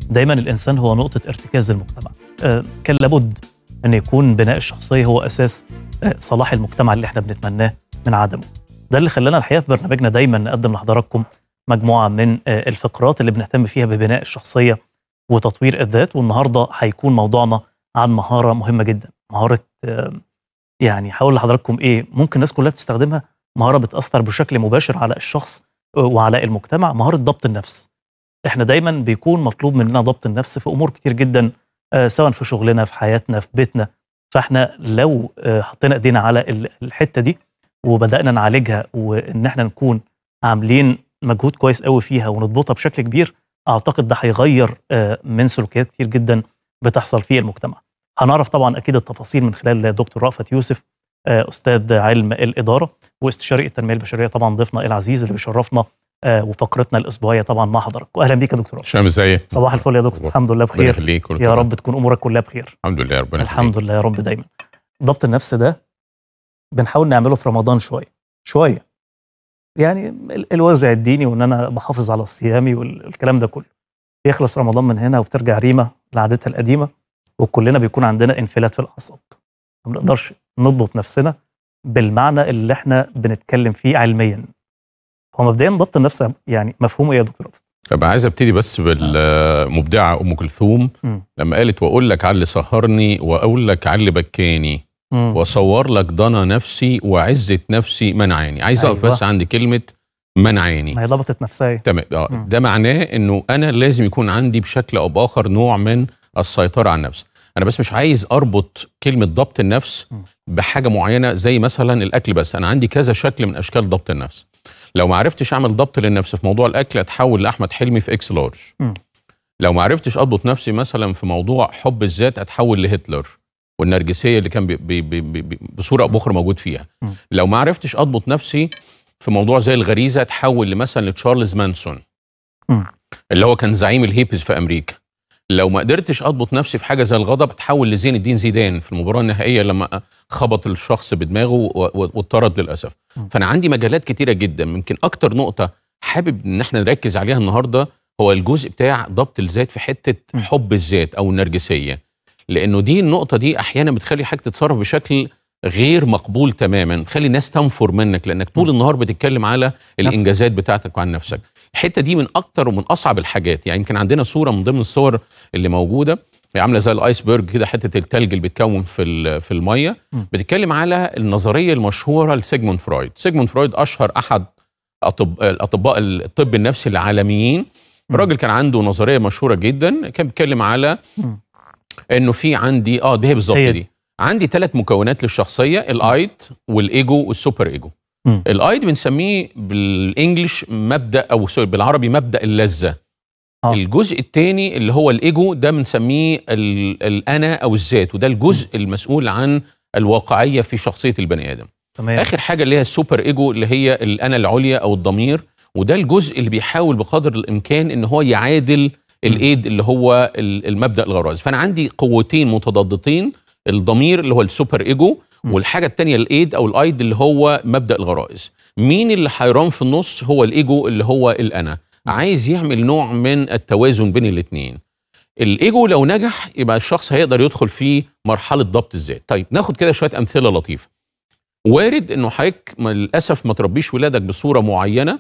دايما الانسان هو نقطه ارتكاز المجتمع آه، كان لابد ان يكون بناء الشخصيه هو اساس آه، صلاح المجتمع اللي احنا بنتمناه من عدمه ده اللي خلانا الحقيقه في برنامجنا دايما نقدم لحضراتكم مجموعه من آه، الفقرات اللي بنهتم فيها ببناء الشخصيه وتطوير الذات والنهارده هيكون موضوعنا عن مهاره مهمه جدا مهاره آه، يعني هقول لحضراتكم ايه ممكن الناس كلها بتستخدمها مهاره بتاثر بشكل مباشر على الشخص آه، وعلى المجتمع مهاره ضبط النفس احنا دايما بيكون مطلوب مننا ضبط النفس في امور كتير جدا آه، سواء في شغلنا في حياتنا في بيتنا فاحنا لو آه، حطينا ايدينا على ال- الحته دي وبدانا نعالجها وان احنا نكون عاملين مجهود كويس قوي فيها ونضبطها بشكل كبير اعتقد ده هيغير آه، من سلوكيات كتير جدا بتحصل في المجتمع هنعرف طبعا اكيد التفاصيل من خلال دكتور رأفت يوسف آه، استاذ علم الاداره واستشاري التنميه البشريه طبعا ضيفنا العزيز اللي بيشرفنا آه، وفقرتنا الاسبوعيه طبعا مع حضرتك واهلا بيك يا دكتور رأفت. هشام ازيك؟ صباح الفل يا دكتور الحمد لله ربنا بخير يخليك كل يا سنة. رب تكون امورك كلها بخير الحمد لله ربنا الحمد لله يا رب دايما ضبط النفس ده بنحاول نعمله في رمضان شويه شويه يعني ال- الوازع الديني وان انا بحافظ على صيامي والكلام ده كله يخلص رمضان من هنا وبترجع ريما لعادتها القديمه وكلنا بيكون عندنا انفلات في الاعصاب ما بنقدرش نضبط نفسنا بالمعنى اللي احنا بنتكلم فيه علميا هو مبدئيا ضبط النفس يعني مفهومه ايه يا دكتور رأفت؟ طب عايز ابتدي بس بالمبدعه ام كلثوم مم. لما قالت واقول لك على اللي سهرني واقول لك على اللي بكاني مم. واصور لك ضنا نفسي وعزه نفسي منعاني عايز اقف أيوة. بس عند كلمه منعاني ما هي ضبطت نفسها إيه؟ تمام آه، مم. ده معناه انه انا لازم يكون عندي بشكل او باخر نوع من السيطره على النفس انا بس مش عايز اربط كلمه ضبط النفس مم. بحاجه معينه زي مثلا الاكل بس انا عندي كذا شكل من اشكال ضبط النفس لو ما عرفتش اعمل ضبط للنفس في موضوع الاكل اتحول لاحمد حلمي في اكس لارج مم. لو ما عرفتش اضبط نفسي مثلا في موضوع حب الذات اتحول لهتلر والنرجسيه اللي كان بي بي بي بي بي بصوره او باخرى موجود فيها مم. لو ما عرفتش اضبط نفسي في موضوع زي الغريزه اتحول لمثلا لتشارلز مانسون مم. اللي هو كان زعيم الهيبز في امريكا لو ما قدرتش اضبط نفسي في حاجه زي الغضب اتحول لزين الدين زيدان في المباراه النهائيه لما خبط الشخص بدماغه و- و- واضطرد للاسف م. فانا عندي مجالات كتيره جدا يمكن اكتر نقطه حابب ان احنا نركز عليها النهارده هو الجزء بتاع ضبط الذات في حته م. حب الذات او النرجسيه لانه دي النقطه دي احيانا بتخلي حاجه تتصرف بشكل غير مقبول تماما خلي الناس تنفر منك لانك طول م. النهار بتتكلم على الانجازات بتاعتك وعن نفسك الحته دي من اكتر ومن اصعب الحاجات يعني يمكن عندنا صوره من ضمن الصور اللي موجوده هي عامله زي الايسبرج كده حته التلج اللي بيتكون في ال- في الميه م. بتتكلم على النظريه المشهوره لسيجموند فرويد سيجموند فرويد اشهر احد أطب... الاطباء الطب النفسي العالميين م. راجل كان عنده نظريه مشهوره جدا كان بيتكلم على مم. انه في عندي اه هي بالظبط هي دي عندي ثلاث مكونات للشخصيه الايد والايجو والسوبر ايجو مم. الايد بنسميه بالانجلش مبدا او سوري بالعربي مبدا اللذه آه. الجزء الثاني اللي هو الايجو ده بنسميه ال- الانا او الذات وده الجزء المسؤول عن الواقعيه في شخصيه البني ادم تمام اخر حاجه اللي هي السوبر ايجو اللي هي الانا العليا او الضمير وده الجزء اللي بيحاول بقدر الامكان ان هو يعادل الايد اللي هو ال- المبدا الغرائزي فانا عندي قوتين متضادتين الضمير اللي هو السوبر ايجو م. والحاجه الثانيه الايد او الايد اللي هو مبدا الغرائز مين اللي حيران في النص هو الايجو اللي هو الانا عايز يعمل نوع من التوازن بين الاثنين الايجو لو نجح يبقى الشخص هيقدر يدخل في مرحله ضبط الذات طيب ناخد كده شويه امثله لطيفه وارد انه حضرتك ما- للاسف ما تربيش ولادك بصوره معينه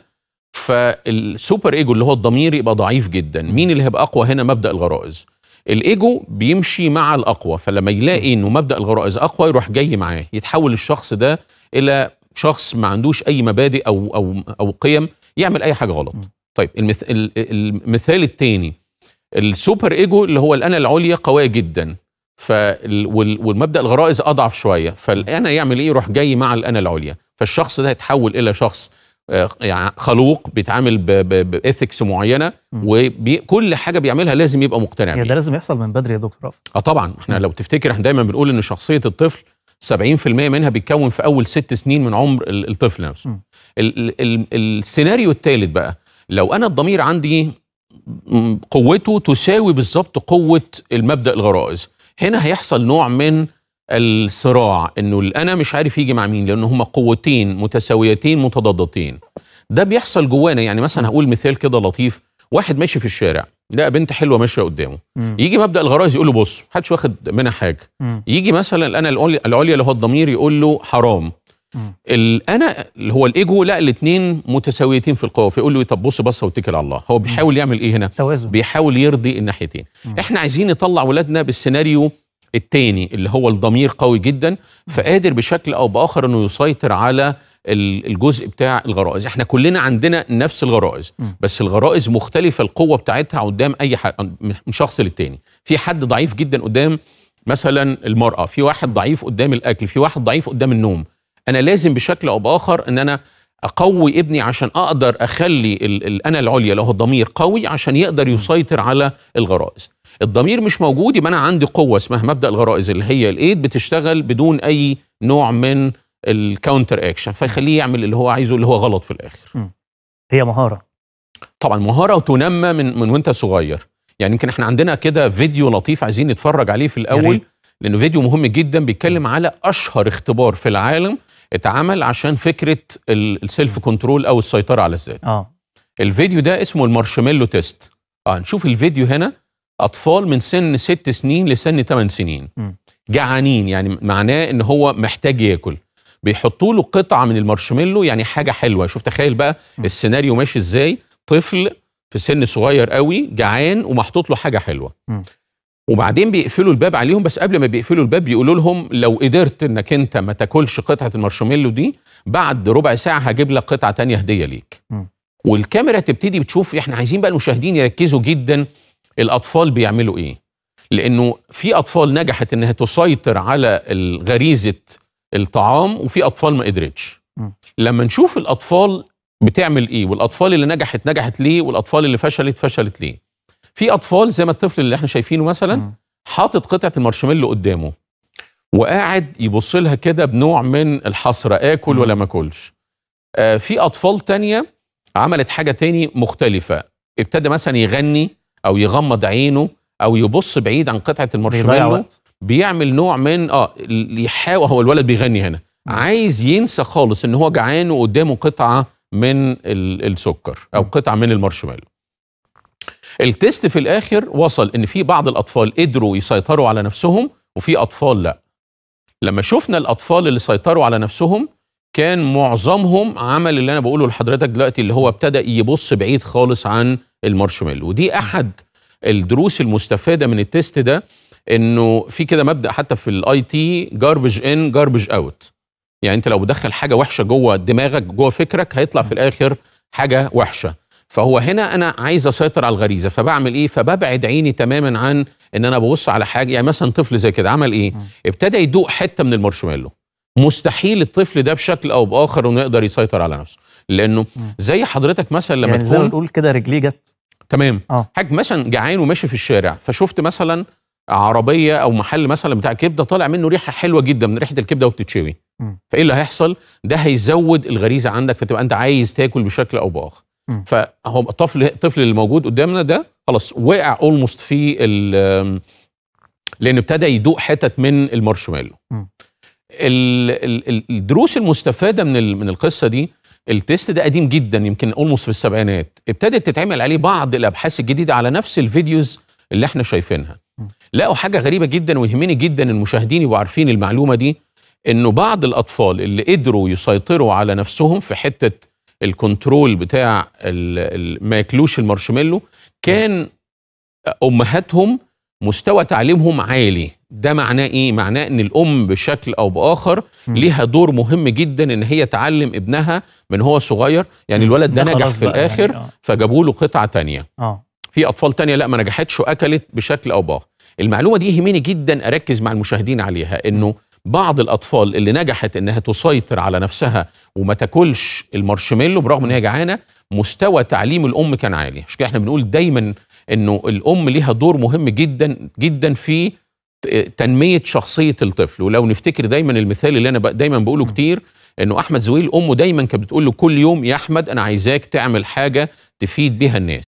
فالسوبر ايجو اللي هو الضمير يبقى ضعيف جدا مين اللي هيبقى اقوى هنا مبدا الغرائز الايجو بيمشي مع الاقوى فلما يلاقي انه مبدا الغرائز اقوى يروح جاي معاه يتحول الشخص ده الى شخص ما عندوش اي مبادئ او او او قيم يعمل اي حاجه غلط م. طيب المث... ال- المثال الثاني السوبر ايجو اللي هو الانا العليا قويه جدا فال... وال... والمبدا الغرائز اضعف شويه فالانا يعمل ايه يروح جاي مع الانا العليا فالشخص ده يتحول الى شخص آه، يعني خلوق بيتعامل باثكس معينه م. وكل حاجه بيعملها لازم يبقى مقتنع يعني ده بيها لازم يحصل من بدري يا دكتور رأفت اه طبعا احنا م. لو تفتكر احنا دايما بنقول ان شخصيه الطفل 70% منها بيتكون في اول ست سنين من عمر ال- الطفل نفسه م. ال ال ال السيناريو الثالث بقى لو انا الضمير عندي م- قوته تساوي بالظبط قوه المبدا الغرائز هنا هيحصل نوع من الصراع انه الانا مش عارف يجي مع مين لان هما قوتين متساويتين متضادتين ده بيحصل جوانا يعني مثلا هقول مثال كده لطيف واحد ماشي في الشارع لقى بنت حلوه ماشيه قدامه مم. يجي مبدا الغرائز يقول له بص محدش واخد منها حاجه مم. يجي مثلا الانا العليا العليا اللي هو الضمير يقول له حرام مم. الانا اللي هو الايجو لا الاثنين متساويتين في القوه فيقول له طب بص بص واتكل على الله هو بيحاول يعمل ايه هنا توازن بيحاول يرضي الناحيتين مم. احنا عايزين نطلع ولادنا بالسيناريو التاني اللي هو الضمير قوي جدا فقادر بشكل او باخر انه يسيطر على ال- الجزء بتاع الغرائز احنا كلنا عندنا نفس الغرائز مم. بس الغرائز مختلفه القوه بتاعتها قدام اي حد من شخص للتاني في حد ضعيف جدا قدام مثلا المراه في واحد ضعيف قدام الاكل في واحد ضعيف قدام النوم انا لازم بشكل او باخر ان انا اقوي ابني عشان اقدر اخلي ال- الانا العليا اللي هو الضمير قوي عشان يقدر يسيطر على الغرائز الضمير مش موجود يبقى انا عندي قوه اسمها مبدا الغرائز اللي هي الايد بتشتغل بدون اي نوع من الكاونتر اكشن فيخليه يعمل اللي هو عايزه اللي هو غلط في الاخر هي مهاره طبعا مهاره تنمى من من وانت صغير يعني يمكن احنا عندنا كده فيديو لطيف عايزين نتفرج عليه في يا الاول ريت. لانه فيديو مهم جدا بيتكلم على اشهر اختبار في العالم اتعمل عشان فكره ال- السيلف كنترول او السيطره على الذات اه الفيديو ده اسمه المارشميلو تيست اه نشوف الفيديو هنا اطفال من سن ست سنين لسن 8 سنين مم. جعانين يعني معناه ان هو محتاج ياكل بيحطوا له قطعه من المارشميلو يعني حاجه حلوه شوف تخيل بقى مم. السيناريو ماشي ازاي طفل في سن صغير قوي جعان ومحطوط له حاجه حلوه مم. وبعدين بيقفلوا الباب عليهم بس قبل ما بيقفلوا الباب بيقولوا لهم لو قدرت انك انت ما تاكلش قطعه المارشميلو دي بعد ربع ساعه هجيب لك قطعه تانية هديه ليك مم. والكاميرا تبتدي بتشوف احنا عايزين بقى المشاهدين يركزوا جدا الاطفال بيعملوا ايه لانه في اطفال نجحت انها تسيطر على غريزه الطعام وفي اطفال ما قدرتش مم. لما نشوف الاطفال بتعمل ايه والاطفال اللي نجحت نجحت ليه والاطفال اللي فشلت فشلت ليه في اطفال زي ما الطفل اللي احنا شايفينه مثلا مم. حاطط قطعه المارشميلو قدامه وقاعد يبص لها كده بنوع من الحسره اكل مم. ولا ما اكلش آه في اطفال تانية عملت حاجه تاني مختلفه ابتدى مثلا يغني او يغمض عينه او يبص بعيد عن قطعه بيضيع المارشميلو وقت بيعمل نوع من اه اللي يحاول هو الولد بيغني هنا مم. عايز ينسى خالص ان هو جعان وقدامه قطعه من ال- السكر او مم. قطعه من المارشميلو التست في الاخر وصل ان في بعض الاطفال قدروا يسيطروا على نفسهم وفي اطفال لا لما شفنا الاطفال اللي سيطروا على نفسهم كان معظمهم عمل اللي انا بقوله لحضرتك دلوقتي اللي هو ابتدى يبص بعيد خالص عن المارشميلو ودي احد الدروس المستفاده من التست ده انه في كده مبدا حتى في الاي تي جاربج ان جاربج اوت يعني انت لو بدخل حاجه وحشه جوه دماغك جوه فكرك هيطلع في الاخر حاجه وحشه فهو هنا انا عايز اسيطر على الغريزه فبعمل ايه فببعد عيني تماما عن ان انا ببص على حاجه يعني مثلا طفل زي كده عمل ايه مم. ابتدى يدوق حته من المارشميلو مستحيل الطفل ده بشكل او باخر انه يقدر يسيطر على نفسه لانه مم. زي حضرتك مثلا لما يعني زي ما تكون نقول كده رجليه جت تمام اه حاجه مثلا جعان وماشي في الشارع فشفت مثلا عربيه او محل مثلا بتاع كبده طالع منه ريحه حلوه جدا من ريحه الكبده وبتتشوي مم. فايه اللي هيحصل ده هيزود الغريزه عندك فتبقى انت عايز تاكل بشكل او باخر مم. فهو الطفل الطفل اللي موجود قدامنا ده خلاص وقع اولموست في ال- لان ابتدى يدوق حتت من المارشميلو مم. ال- ال- ال- الدروس المستفاده من ال- من القصه دي التيست ده قديم جدا يمكن اولموست في السبعينات ابتدت تتعمل عليه بعض الابحاث الجديده على نفس الفيديوز اللي احنا شايفينها م. لقوا حاجه غريبه جدا ويهمني جدا المشاهدين يبقوا عارفين المعلومه دي انه بعض الاطفال اللي قدروا يسيطروا على نفسهم في حته الكنترول بتاع ال- ال- ما ياكلوش المارشميلو كان امهاتهم مستوى تعليمهم عالي ده معناه ايه معناه ان الام بشكل او باخر مم. ليها دور مهم جدا ان هي تعلم ابنها من هو صغير يعني الولد ده نجح خلاص في بقى الاخر يعني فجابوا له قطعه تانية اه في اطفال تانية لا ما نجحتش واكلت بشكل او باخر المعلومه دي يهمني جدا اركز مع المشاهدين عليها انه بعض الاطفال اللي نجحت انها تسيطر على نفسها وما تاكلش المارشميلو برغم ان هي جعانه مستوى تعليم الام كان عالي عشان كده احنا بنقول دايما انه الام ليها دور مهم جدا جدا في ت- تنميه شخصيه الطفل ولو نفتكر دايما المثال اللي انا ب- دايما بقوله م. كتير انه احمد زويل امه دايما كانت بتقول له كل يوم يا احمد انا عايزاك تعمل حاجه تفيد بيها الناس